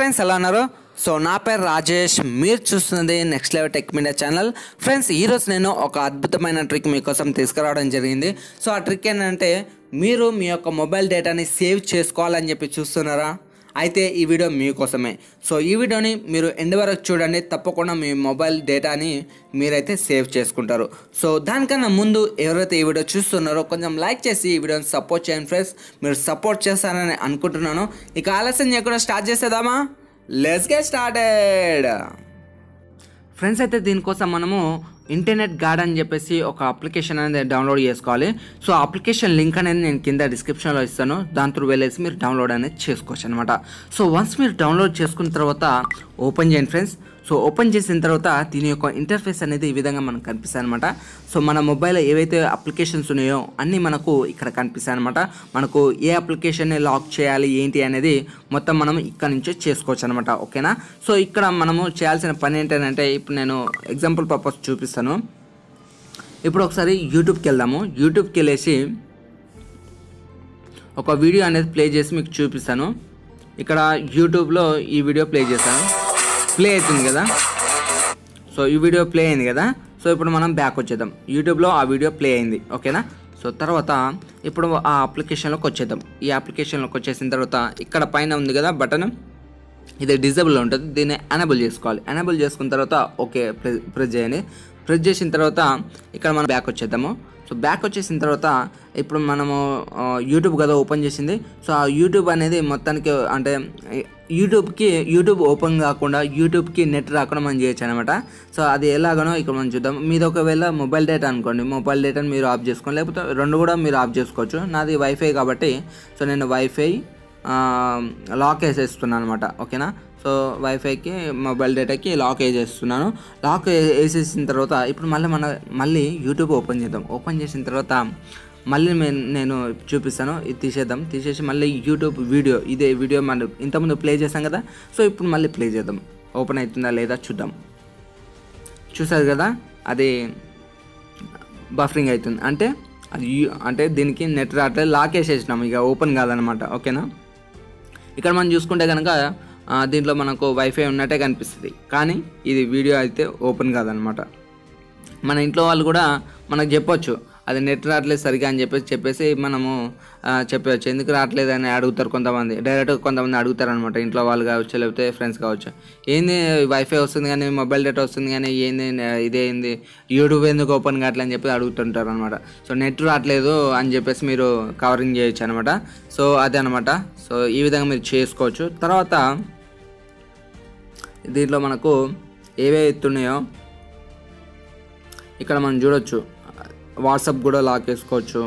friends ఎలా ఉన్నారు so నా పేరు రాజేష్ మీరు చూస్తున్నది next level tech media channel friends ఈరోజు నేను ఒక అద్భుతమైన ట్రిక్ మీకోసం తీసుకురావడం జరిగింది సో ఆ ట్రిక్ ఏంటంటే మీరు మీ యొక్క మొబైల్ డేటాని సేవ్ చేసుకోవాలని చెప్పి చూస్తున్నారా అయితే ఈ వీడియో మీకోసమే సో ఈ వీడియోని మీరు ఎండ్ వరకు చూడండి తప్పకుండా మీ మొబైల్ డేటాని మీరైతే సేవ్ చేసుకుంటారు సో దానికన్నా ముందు ఎవరైతే ఈ వీడియో చూస్తున్నారో కొంచెం లైక్ చేసి ఈ వీడియోని సపోర్ట్ చేయండి ఫ్రెండ్స్ మీరు సపోర్ట్ చేస్తారని అనుకుంటున్నాను ఇక ఆలస్యం చేయకుండా స్టార్ట్ చేసేద్దామా లెట్స్ గెట్ స్టార్టెడ్ ఫ్రెండ్స్ అయితే దీనికోసం మనము ఇంటర్నెట్ గార్డ్ అని చెప్పేసి ఒక అప్లికేషన్ అనేది డౌన్లోడ్ చేసుకోవాలి సో ఆ అప్లికేషన్ లింక్ అనేది నేను కింద డిస్క్రిప్షన్లో ఇస్తాను దాని త్రూ వెళ్ళేసి మీరు డౌన్లోడ్ అనేది చేసుకోవచ్చు అనమాట సో వన్స్ మీరు డౌన్లోడ్ చేసుకున్న తర్వాత ఓపెన్ చేయండి ఫ్రెండ్స్ సో ఓపెన్ చేసిన తర్వాత దీని యొక్క ఇంటర్ఫేస్ అనేది ఈ విధంగా మనకు కనిపిస్తాయి అనమాట సో మన మొబైల్లో ఏవైతే అప్లికేషన్స్ ఉన్నాయో అన్నీ మనకు ఇక్కడ కనిపిస్తాయి అనమాట మనకు ఏ అప్లికేషన్ని లాక్ చేయాలి ఏంటి అనేది మొత్తం మనం ఇక్కడ నుంచి చేసుకోవచ్చు అనమాట ఓకేనా సో ఇక్కడ మనము చేయాల్సిన పని ఏంటంటే ఇప్పుడు నేను ఎగ్జాంపుల్ పర్పస్ చూపిస్తాను ఇప్పుడు ఒకసారి యూట్యూబ్కి వెళ్దాము యూట్యూబ్కి వెళ్ళేసి ఒక వీడియో అనేది ప్లే చేసి మీకు చూపిస్తాను ఇక్కడ యూట్యూబ్లో ఈ వీడియో ప్లే చేశాను ప్లే అవుతుంది కదా సో ఈ వీడియో ప్లే అయింది కదా సో ఇప్పుడు మనం బ్యాక్ వచ్చేద్దాం యూట్యూబ్లో ఆ వీడియో ప్లే అయింది ఓకేనా సో తర్వాత ఇప్పుడు ఆ అప్లికేషన్లోకి వచ్చేద్దాం ఈ అప్లికేషన్లోకి వచ్చేసిన తర్వాత ఇక్కడ పైన ఉంది కదా బటన్ ఇది డిజేబుల్ ఉంటుంది దీన్ని ఎనేబుల్ చేసుకోవాలి ఎనేబుల్ చేసుకున్న తర్వాత ఓకే ప్రెస్ ప్రెస్ చేయండి ప్రెస్ చేసిన తర్వాత ఇక్కడ మనం బ్యాక్ వచ్చేద్దాము సో బ్యాక్ వచ్చేసిన తర్వాత ఇప్పుడు మనము ఆ, యూట్యూబ్ కదా ఓపెన్ చేసింది సో ఆ యూట్యూబ్ అనేది మొత్తానికి అంటే యూట్యూబ్కి యూట్యూబ్ ఓపెన్ కాకుండా యూట్యూబ్కి నెట్ రాకుండా మనం చేయొచ్చు అనమాట సో అది ఎలాగనో ఇక్కడ మనం చూద్దాం మీది ఒకవేళ మొబైల్ డేటా అనుకోండి మొబైల్ డేటాని మీరు ఆఫ్ చేసుకోండి లేకపోతే రెండు కూడా మీరు ఆఫ్ చేసుకోవచ్చు నాది వైఫై కాబట్టి సో నేను వైఫై లాక్ వేసేస్తున్నాను అనమాట ఓకేనా సో వైఫైకి మొబైల్ డేటాకి లాక్ వేసేస్తున్నాను లాక్ వే- వేసేసిన తర్వాత ఇప్పుడు మళ్ళీ మన మళ్ళీ యూట్యూబ్ ఓపెన్ చేద్దాం ఓపెన్ చేసిన తర్వాత మళ్ళీ మే- నేను చూపిస్తాను ఇది తీసేద్దాం తీసేసి మళ్ళీ యూట్యూబ్ వీడియో ఇదే వీడియో మనం ఇంతకుముందు ప్లే చేసాం కదా సో ఇప్పుడు మళ్ళీ ప్లే చేద్దాం ఓపెన్ అవుతుందా లేదా చూద్దాం చూసారు కదా అది బఫరింగ్ అవుతుంది అంటే అది యూ- అంటే దీనికి నెట్ రావట్లేదు లాక్ వేసేసినాం ఇక ఓపెన్ కాదనమాట ఓకేనా ఇక్కడ మనం చూసుకుంటే కనుక ఆ, దీంట్లో మనకు వైఫై ఉన్నట్టే కనిపిస్తుంది కానీ ఇది వీడియో అయితే ఓపెన్ కాదనమాట మన ఇంట్లో వాళ్ళు కూడా మనకు చెప్పొచ్చు అది నెట్ రావట్లేదు సరిగా అని చెప్పేసి చెప్పేసి మనము ఆ, చెప్పవచ్చు ఎందుకు రావట్లేదు అని అడుగుతారు కొంతమంది డైరెక్ట్గా కొంతమంది అడుగుతారు అనమాట ఇంట్లో వాళ్ళు కావచ్చు లేకపోతే ఫ్రెండ్స్ కావచ్చు ఏంది వైఫై వస్తుంది కానీ మొబైల్ డేటా వస్తుంది కానీ ఏంది ఇదేంది యూట్యూబ్ ఎందుకు ఓపెన్ కావట్లేదు అని చెప్పి అడుగుతుంటారు అనమాట సో నెట్ రావట్లేదు అని చెప్పేసి మీరు కవరింగ్ చేయొచ్చు అనమాట సో అదే అనమాట సో ఈ విధంగా మీరు చేసుకోవచ్చు తర్వాత దీంట్లో మనకు ఏవైతే ఉన్నాయో ఇక్కడ మనం చూడొచ్చు వాట్సాప్ కూడా లాక్ చేసుకోవచ్చు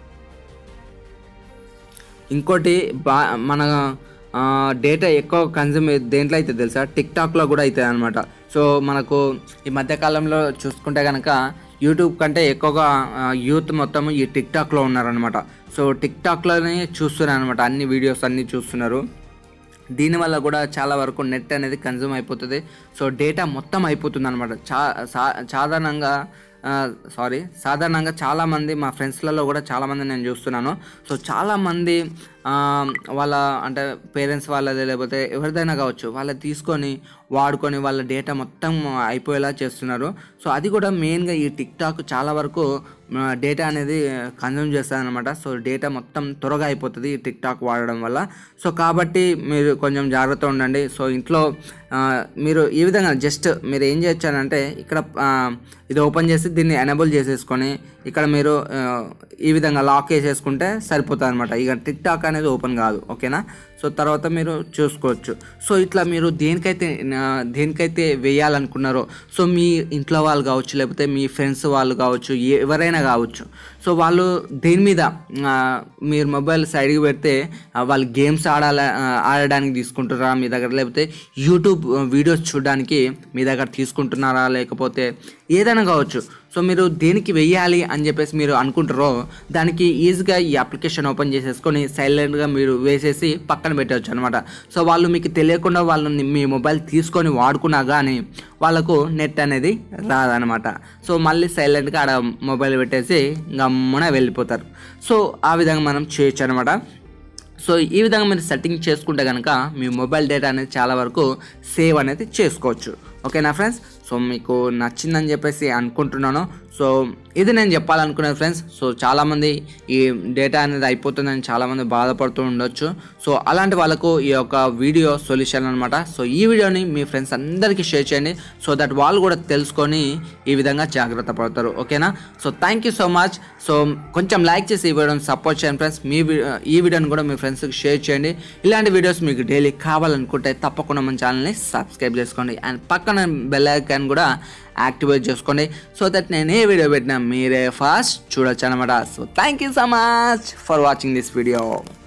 ఇంకోటి బా మన డేటా ఎక్కువ కన్జ్యూమ్ దేంట్లో అయితే తెలుసా టిక్ టాక్లో కూడా అవుతుంది అనమాట సో మనకు ఈ మధ్యకాలంలో చూసుకుంటే కనుక యూట్యూబ్ కంటే ఎక్కువగా యూత్ మొత్తం ఈ టిక్ టాక్లో ఉన్నారనమాట సో టిక్ టాక్లోనే చూస్తున్నారు అనమాట అన్ని వీడియోస్ అన్నీ చూస్తున్నారు దీనివల్ల కూడా చాలా వరకు నెట్ అనేది కన్జ్యూమ్ అయిపోతుంది సో డేటా మొత్తం అయిపోతుంది అనమాట చా సా- సాధారణంగా సారీ సాధారణంగా చాలామంది మా ఫ్రెండ్స్లలో కూడా చాలామంది నేను చూస్తున్నాను సో చాలామంది ఆ, వాళ్ళ అంటే పేరెంట్స్ వాళ్ళది లేకపోతే ఎవరిదైనా కావచ్చు వాళ్ళది తీసుకొని వాడుకొని వాళ్ళ డేటా మొత్తం అయిపోయేలా చేస్తున్నారు సో అది కూడా మెయిన్గా ఈ టిక్ టాక్ చాలా వరకు డేటా అనేది కన్జ్యూమ్ చేస్తుంది అనమాట సో డేటా మొత్తం త్వరగా అయిపోతుంది ఈ టిక్ టాక్ వాడడం వల్ల సో కాబట్టి మీరు కొంచెం జాగ్రత్త ఉండండి సో ఇంట్లో ఆ, మీరు ఈ విధంగా జస్ట్ మీరు ఏం చేయొచ్చానంటే ఇక్కడ ఆ, ఇది ఓపెన్ చేసి దీన్ని ఎనేబుల్ చేసేసుకొని ఇక్కడ మీరు ఆ, ఈ విధంగా లాక్ వేసేసుకుంటే సరిపోతుంది అనమాట ఇక టిక్ టాక్ అనేది ఓపెన్ కాదు ఓకేనా సో తర్వాత మీరు చూసుకోవచ్చు సో ఇట్లా మీరు దేనికైతే ఆ, దేనికైతే వేయాలనుకున్నారో సో మీ ఇంట్లో వాళ్ళు కావచ్చు లేకపోతే మీ ఫ్రెండ్స్ వాళ్ళు కావచ్చు ఏ- ఎవరైనా కావచ్చు సో వాళ్ళు దేని మీద ఆ, మీరు మొబైల్ సైడ్కి పెడితే ఆ, వాళ్ళు గేమ్స్ ఆడాల ఆ, ఆడడానికి తీసుకుంటున్నారా మీ దగ్గర లేకపోతే యూట్యూబ్ వీడియోస్ చూడడానికి మీ దగ్గర తీసుకుంటున్నారా లేకపోతే ఏదైనా కావచ్చు సో మీరు దేనికి వెయ్యాలి అని చెప్పేసి మీరు అనుకుంటారో దానికి ఈజీగా ఈ అప్లికేషన్ ఓపెన్ చేసేసుకొని సైలెంట్గా మీరు వేసేసి పక్కన పెట్టవచ్చు అనమాట సో వాళ్ళు మీకు తెలియకుండా వాళ్ళు మీ మొబైల్ తీసుకొని వాడుకున్నా కానీ వాళ్ళకు నెట్ అనేది రాదనమాట సో మళ్ళీ సైలెంట్గా ఆడ మొబైల్ పెట్టేసి గమ్మున వెళ్ళిపోతారు సో ఆ విధంగా మనం చేయొచ్చు అనమాట సో ఈ విధంగా మీరు సెట్టింగ్ చేసుకుంటే కనుక మీ మొబైల్ డేటా అనేది చాలా వరకు సేవ్ అనేది చేసుకోవచ్చు ఓకేనా ఫ్రెండ్స్ సో మీకు నచ్చిందని చెప్పేసి అనుకుంటున్నాను సో ఇది నేను చెప్పాలనుకునేది ఫ్రెండ్స్ సో చాలామంది ఈ డేటా అనేది అయిపోతుందని చాలామంది బాధపడుతూ ఉండొచ్చు సో అలాంటి వాళ్ళకు ఈ యొక్క వీడియో సొల్యూషన్ అనమాట సో ఈ వీడియోని మీ ఫ్రెండ్స్ అందరికీ షేర్ చేయండి సో దట్ వాళ్ళు కూడా తెలుసుకొని ఈ విధంగా జాగ్రత్త పడతారు ఓకేనా so thank you so much so కొంచెం లైక్ చేసి ఈ వీడియోని సపోర్ట్ చేయండి ఫ్రెండ్స్ మీ వీ- ఈ వీడియోని కూడా మీ ఫ్రెండ్స్కి షేర్ చేయండి ఇలాంటి వీడియోస్ మీకు డైలీ కావాలనుకుంటే తప్పకుండా మన ఛానల్ని సబ్స్క్రైబ్ చేసుకోండి అండ్ పక్కన బెల్ ఐకాన్ కూడా యాక్టివేట్ చేసుకోండి సో దట్ నేను ఏ వీడియో పెట్టినా మీరే ఫాస్ట్ చూడొచ్చు అనమాట so thank you so much for watching this video